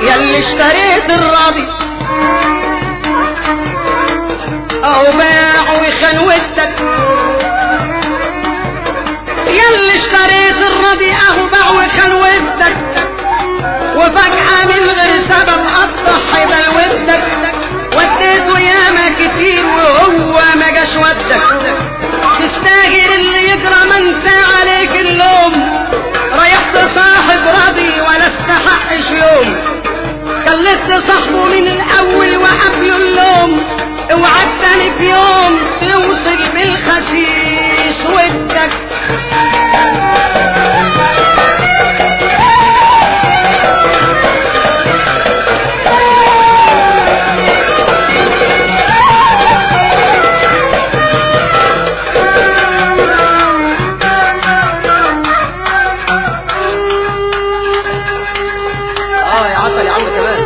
يلي اشتريت الراضي او باع وخلوتك يلي اشتريت الراضي اهو باع وخلوتك وفجأة من غير سبب اضحي بلوتك وديته ياما كتير وهو ما جاش ودك تستاهل اللي يجرى ما انت عليك اللوم ريحت صاحب راضي ولا استحقش يوم كلفت صاحبه من الاول وقبله اللوم اوعدتني في يوم توصل بالخسيس ودك اه يا عسل يا عم كمان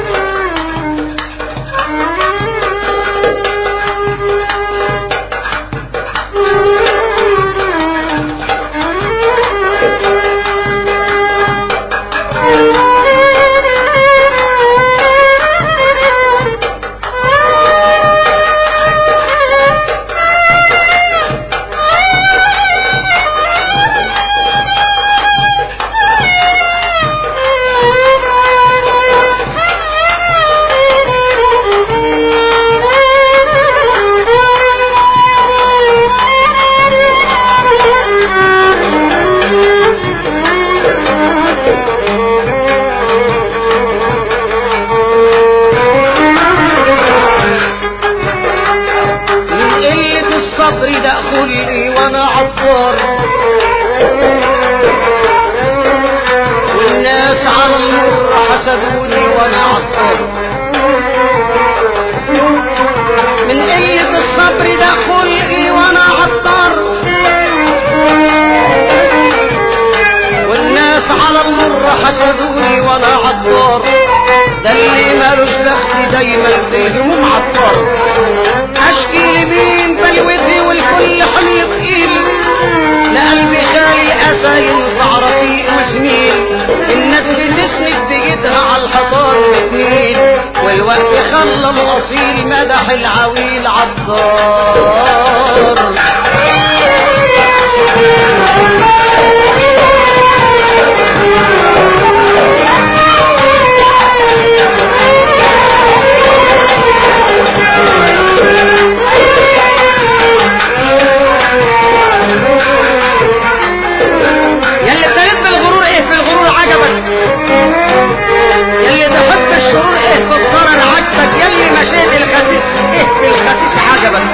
من قلة الصبر ده خلقي وانا عطار والناس على المر حسدوني وانا عطار من قلة الصبر ده خلقي وانا عطار والناس على المر حسدوني وانا عطار ده اللي مالوش بخت دايما بهموم عطار اشكي لمين بلوتي والكل حميق ايدي لقلبي خالي اسى ينفع رفيق وزميل الناس بتسند بايدها على الحيطان بتميل والوقت خلى الاصيل مدح العويل عطار يلي ابتليت بالغرور ايه في الغرور عجبك يلي تحب الشرور ايه في الضرر عجبك يلي مشيت الخسيس ايه في الخسيس عجبك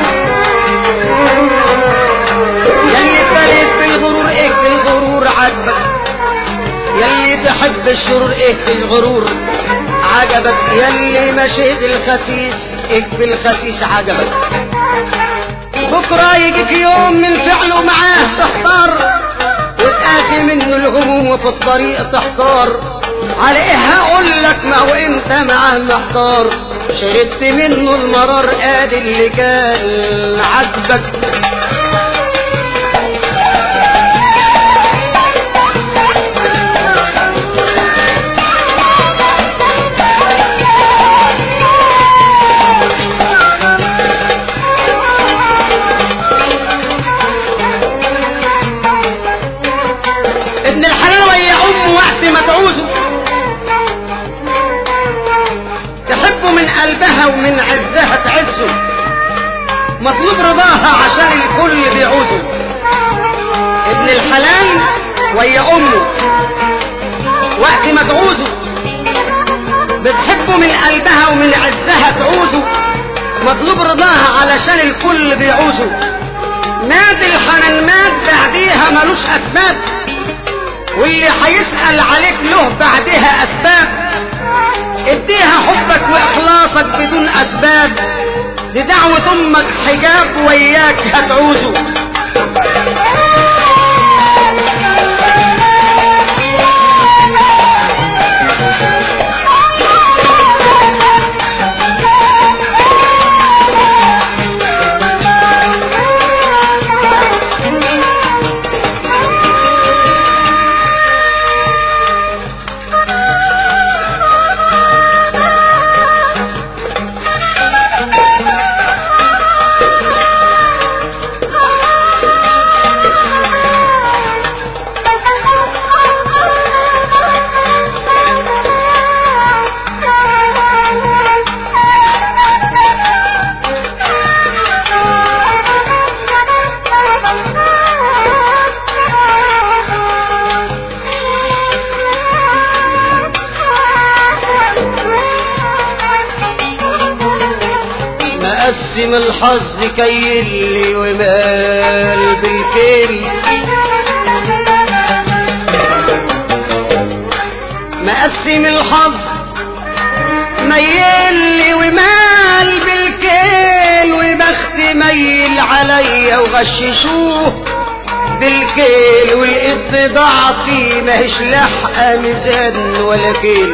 يلي ابتليت بالغرور ايه في الغرور عجبك يلي تحب الشرور ايه في الغرور عجبك يلي مشيت الخسيس ايه في الخسيس عجبك بكرة يجيك يوم من فعله معاه تحتار وتآتي منه الهموم وفي الطريق تحتار على ايه هقول لك ما هو انت معاه محتار شربت منه المرار ادي اللي كان عجبك ابن الحلال ويا امه وقت ما تعوزه تحبه من قلبها ومن عزها تعزه مطلوب رضاها عشان الكل بيعوزه ابن الحلال ويا امه وقت ما تعوزه بتحبه من قلبها ومن عزها تعوزه مطلوب رضاها علشان الكل بيعوزه مات الحنان مات بعديها ملوش اسباب واللي هيسأل عليك له بعدها اسباب اديها حبك واخلاصك بدون اسباب دي دعوة امك حجاب وياك هتعوزه مقسم الحظ كيلي ومال بالكيل مقسم الحظ ميل ومال بالكيل وبخت ميل عليا وغششوه بالكيل ولقيت بضاعتي ماهيش لحقة ميزان ولا كيل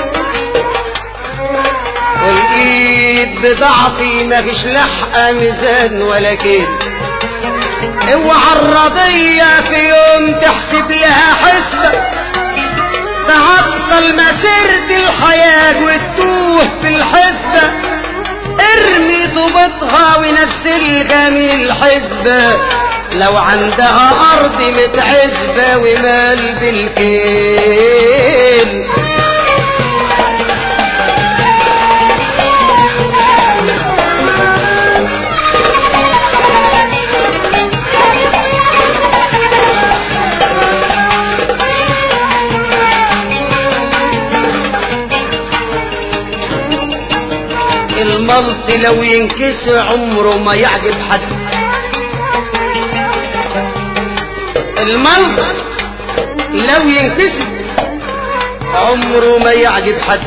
ولقيت بضاعتي ماهيش لحقة ميزان ولا كيل اوعى الرضية في يوم تحسب لها حسبة تعطل مسيرة الحياة وتتوه في الحسبة ارمي ضبطها ونزلها من الحسبة لو عندها أرض متعزبة ومال بالكيل الملط لو ينكسر عمره ما يعجب حد الملط لو ينكسر عمره ما يعجب حد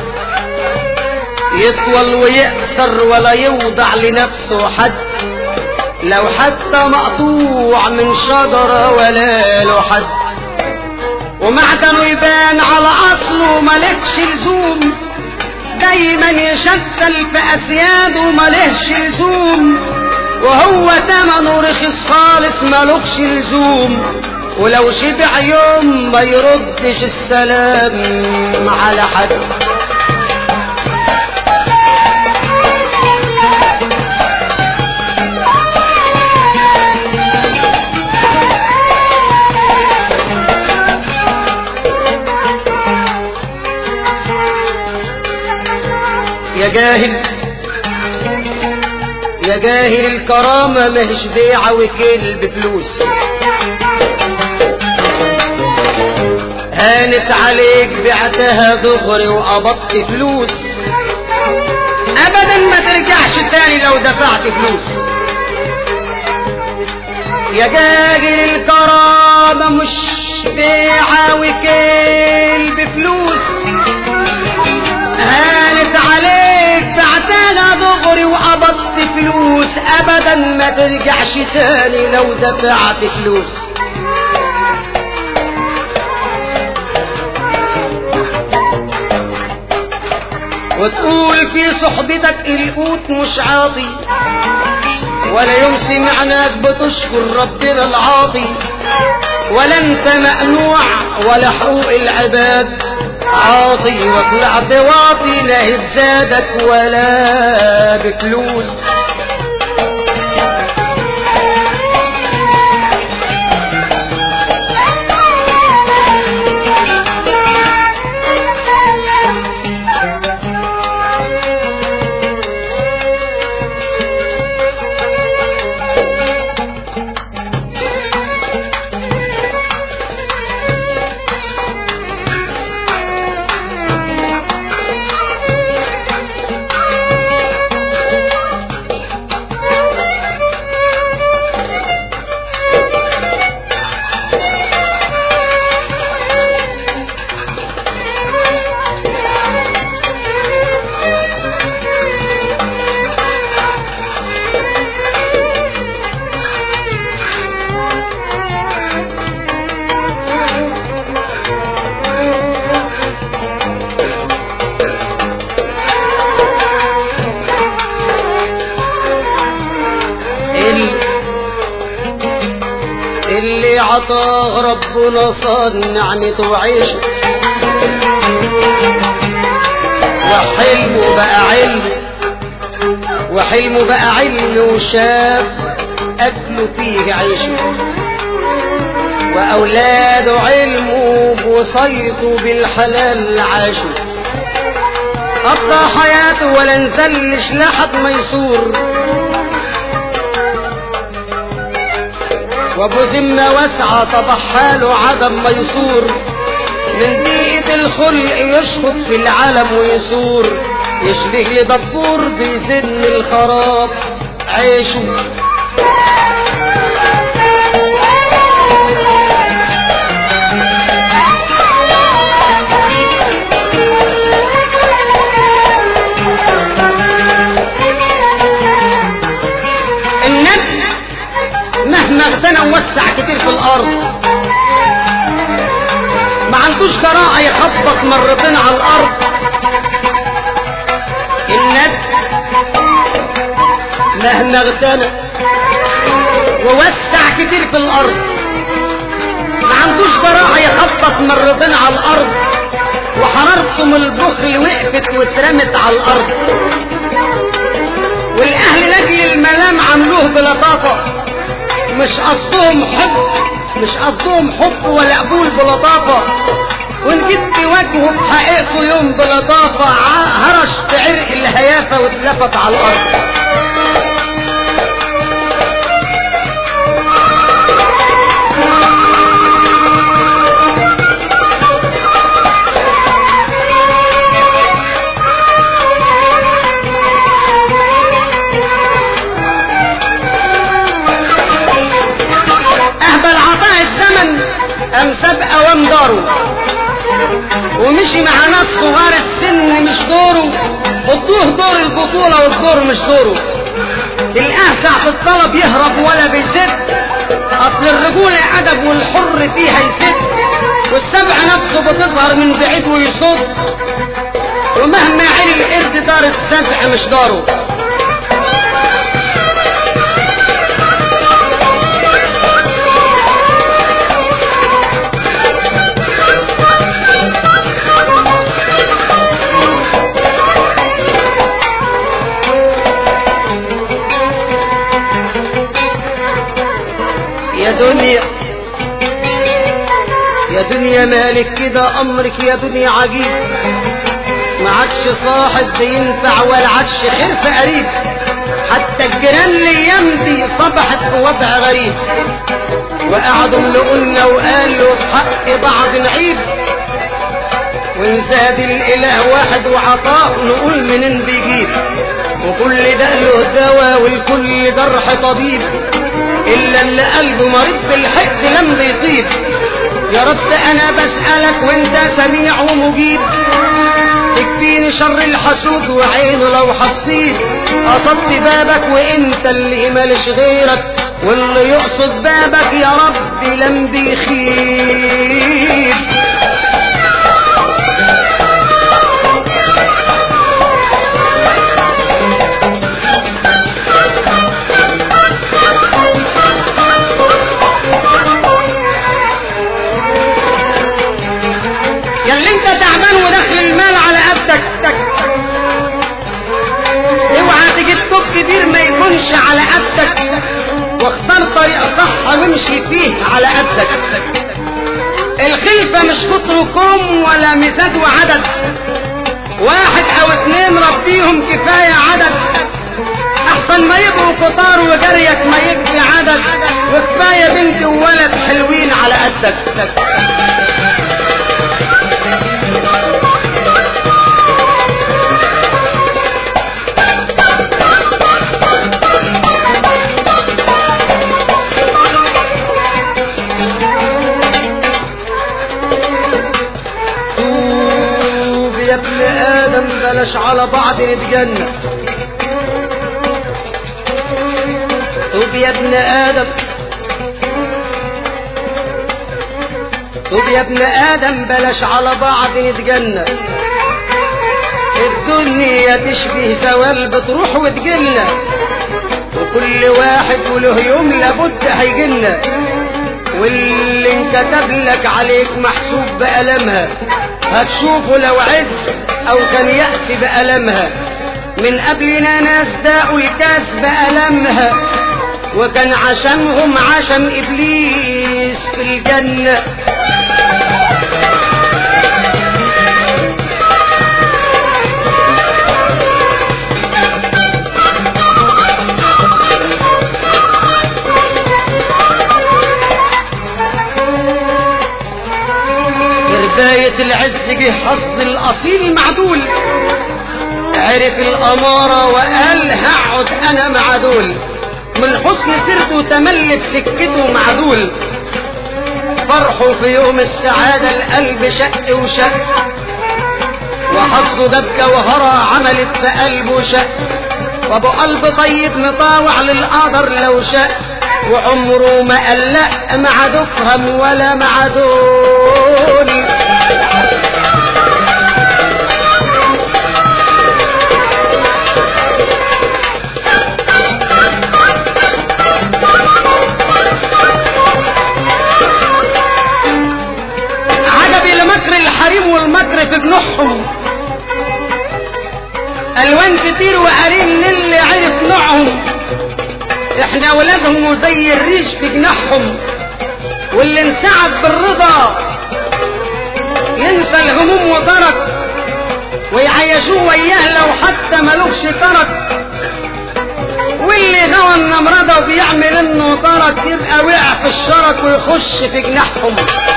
يطول ويقصر ولا يوضع لنفسه حد لو حتى مقطوع من شجرة ولا له حد ومعدنه يبان على أصله ملكش لزوم دايما يشتل في أسياده ملهش لزوم وهو تمنه رخيص خالص ملوكش لزوم ولو شبع يوم ما يردش السلام على حد يا جاهل يا جاهل الكرامة ماهيش بيعة وكيل بفلوس هانت عليك بعتها دغري وقبضت فلوس ابدا ما ترجعش تاني لو دفعت فلوس يا جاهل الكرامة مش بيعة وكيل بفلوس هانت عليك بعتها دغري وقبضت فلوس ابدا ما ترجعش تاني لو دفعت فلوس وتقول في صحبتك القوت مش عاطي ولا يوم سمعناك بتشكر ربنا العاطي ولا انت مقنوع ولا حقوق العباد عاطي وطلعت واطي لا بزادك ولا بفلوس اللي عطاه ربنا صاد نعمته وعيشه وحلمه بقى علم وحلمه بقى علم وشاف أكله فيه عيشه وأولاده علمه بوصيته بالحلال عاشوا قضى حياته ولا نزلش لحد ميسور وابو ذمة واسعة صبح حاله عدم ميسور من ضيقة الخلق يشخط في العالم ويسور يشبه لدبور بيزن الخراب عيشه النبي مهما اغتنى ووسع كتير في الارض ما عندوش جراءة يخبط مرتين على الارض النبي مهما اغتنى ووسع كتير في الارض ما عندوش جراءة يخبط مرتين على الارض وحرارته من البخل وقفت واترمت على الارض والاهل لاجل الملام عملوه بلطافه مش قصدهم حب مش قصدهم حب ولا قبول بلطافه وان جيت تواجهه بحقيقته يوم بلطافه ع- هرش في عرق الهيافه واتلفت على الارض اهبل عطاء الزمن ام سبق وام داره ومشي مع ناس صغار السن مش دوره ادوه دور البطولة والدور مش دوره الاه ساعة الطلب يهرب ولا بيسد اصل الرجولة ادب والحر فيها يسد والسبع نفسه بتظهر من بعيد ويصد ومهما عيل القرد دار السبع مش داره يا دنيا يا دنيا مالك كده امرك يا دنيا عجيب ما عادش صاحب بينفع ولا عادش خير في قريب حتى الجيران الايام دي صبحت في وضع غريب وقعدوا ملقولنا وقالوا بحق بعض نعيب وان زاد الاله واحد وعطاه نقول منين بيجيب وكل ده له دواء والكل جرح طبيب الا اللي قلبه مريض بالحقد لم بيطيب يا رب انا بسألك وانت سميع ومجيب تكفيني شر الحسود وعينه لو حصيت قصدت بابك وانت اللي مالش غيرك واللي يقصد بابك يا رب لم بيخيب يا اللي انت تعبان ودخل المال على قدك اوعى تجيب توب كبير ما يكونش على قدك واختار طريق صح وامشي فيه على قدك الخلفة مش كتر كوم ولا مزاج وعدد واحد او اتنين ربيهم كفاية عدد احسن ما يبقوا كتار وجريك ما يكفي عدد وكفاية بنت وولد حلوين على قدك توب يا ابن ادم بلاش على بعض نتجنن توب يا ابن ادم توب يا ابن ادم بلاش على بعض نتجنن الدنيا تشبه زوال بتروح وتجلنا وكل واحد وله يوم لابد هيجلنا واللي انكتب لك عليك محسوب بألمها هتشوفه لو عز او كان يأس بألمها من قبلنا ناس داقوا الكاس بألمها وكان عشمهم عشم إبليس في الجنة رباية العز جه حظ الأصيل معدول عرف الأمارة وقال هقعد أنا مع دول من حسن سيرته تملك سكته مع دول فرحه في يوم السعادة القلب شق وشق وحظه جاب جوهرة عملت في قلبه شق وابو قلب طيب مطاوع للقدر لو شاء وعمره ما قلق مع دفهم ولا مع دول عجبي لمكر الحريم والمكر في جنوحهم الوان كتير وقريب للي عرف نوعهم احنا ولادهم وزي الريش في جناحهم واللي انسعد بالرضا ينسى الهموم وترك ويعيشوه وياه لو حتى ملوش ترك واللي غوى النمرضة وبيعمل انه ترك يبقى وقع في الشرك ويخش في جناحهم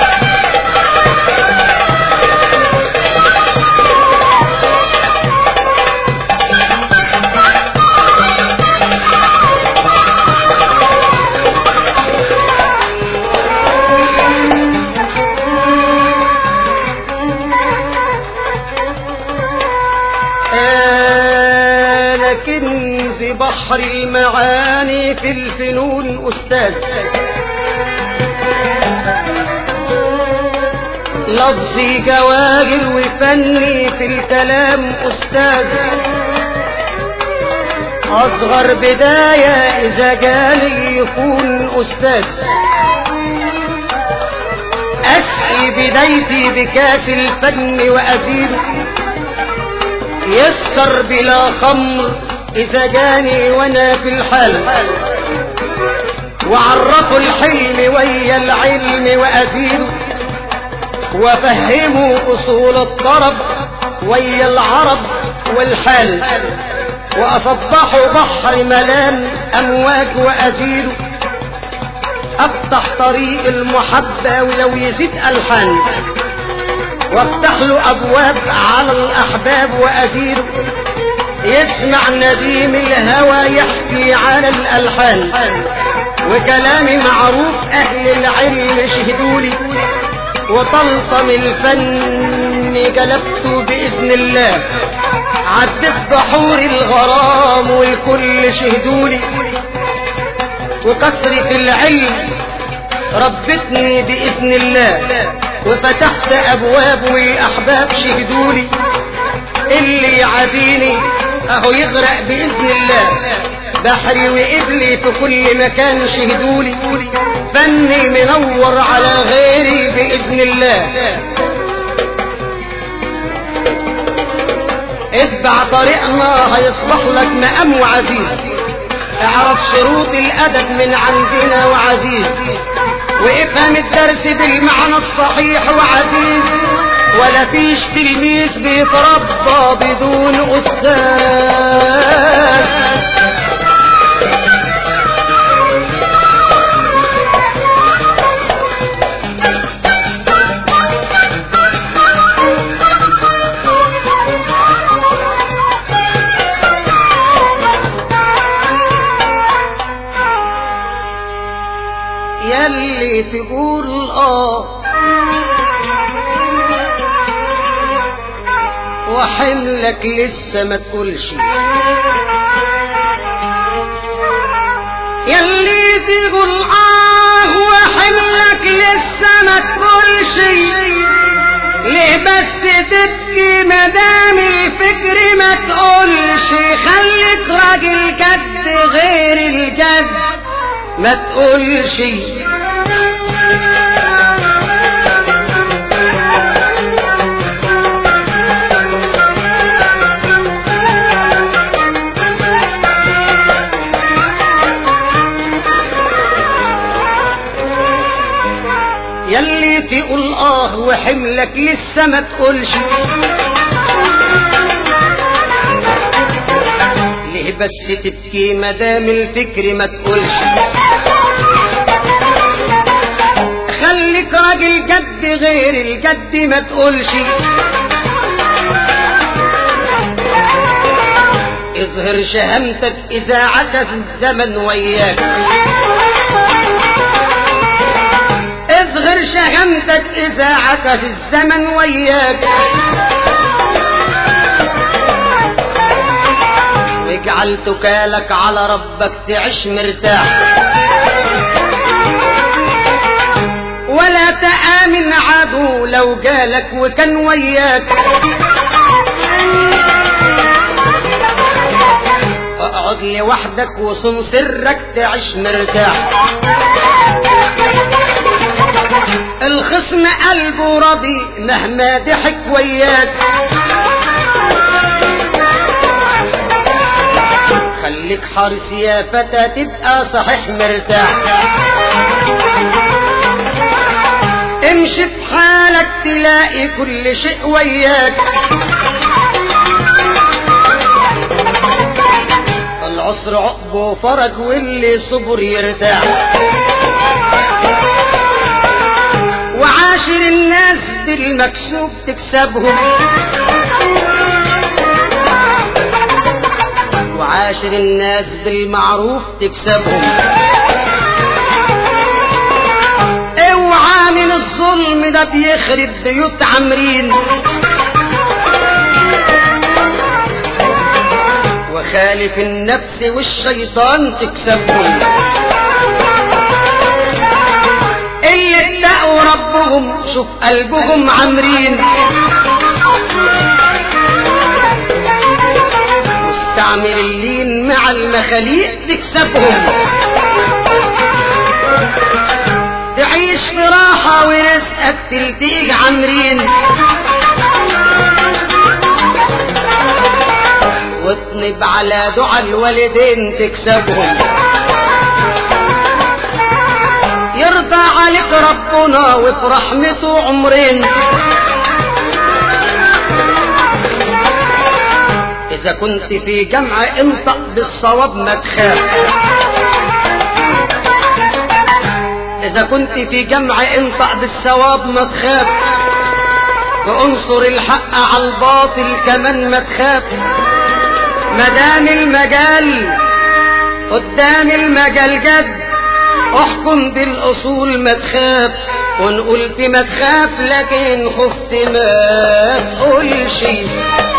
أنا كنز بحر المعاني في الفنون أستاذ لفظي جواهر وفني في الكلام أستاذ أصغر بداية إذا جالي يكون أستاذ أسقي بدايتي بكاس الفن وأزيد يسكر بلا خمر إذا جاني وأنا في الحال وعرفوا الحلم ويا العلم وأزيد وفهموا أصول الطرب ويا العرب والحال وأصبحوا بحر ملام أمواج وأزيد أفتح طريق المحبة ولو يزيد ألحان وافتح له أبواب على الأحباب وأزيد يسمع نديم الهوى يحكي على الألحان وكلامي معروف أهل العلم شهدولي وطلسم الفن جلبته بإذن الله عدت بحور الغرام والكل شهدولي وكثرة العلم ربتني بإذن الله وفتحت أبواب والأحباب شهدولي اللي يعاديني أهو يغرق بإذن الله بحري وقبلي في كل مكان شهدولي فني منور على غيري بإذن الله اتبع طريقنا هيصبح لك مقام وعزيز اعرف شروط الأدب من عندنا وعزيز وافهم الدرس بالمعنى الصحيح وعزيز ولا فيش تلميذ بيتربى بدون أستاذ يلي تقول اه وحملك لسه ما تقولش يلي تقول اه وحملك لسه ما تقولش ليه بس تبكي مدام الفكر ما تقولش خليك راجل جد غير الجد ما تقولش يلي تقول اه وحملك لسه ما تقولش ليه بس تبكي مدام الفكر ما تقولش خليك راجل جد غير الجد ما تقولش اظهر شهامتك اذا عكس الزمن وياك اصغر شهامتك اذا عكس الزمن وياك واجعل تكالك على ربك تعيش مرتاح ولا تآمن عدو لو جالك وكان وياك اقعد لوحدك وصم سرك تعيش مرتاح الخصم قلبه راضي مهما ضحك وياك خليك حريص يا فتى تبقى صحيح مرتاح امشي بحالك تلاقي كل شيء وياك العسر عقبه فرج واللي صبر يرتاح وعاشر الناس بالمكسوب تكسبهم وعاشر الناس بالمعروف تكسبهم اوعى من الظلم ده بيخرب بيوت عامرين وخالف النفس والشيطان تكسبهم اللي اتقوا ربهم شوف قلبهم عامرين واستعمل اللين مع المخاليق تكسبهم تعيش في راحة ورزقك تلتقيك عامرين واطنب على دعاء الوالدين تكسبهم يرضى عليك ربنا وفي رحمته عمرين إذا كنت في جمع انطق بالصواب ما تخاف إذا كنت في جمع انطق بالصواب ما تخاف وانصر الحق على الباطل كمان ما تخاف مدام المجال قدام المجال جد احكم بالاصول ما تخاف وان قلت ما تخاف لكن خفت ما تقولش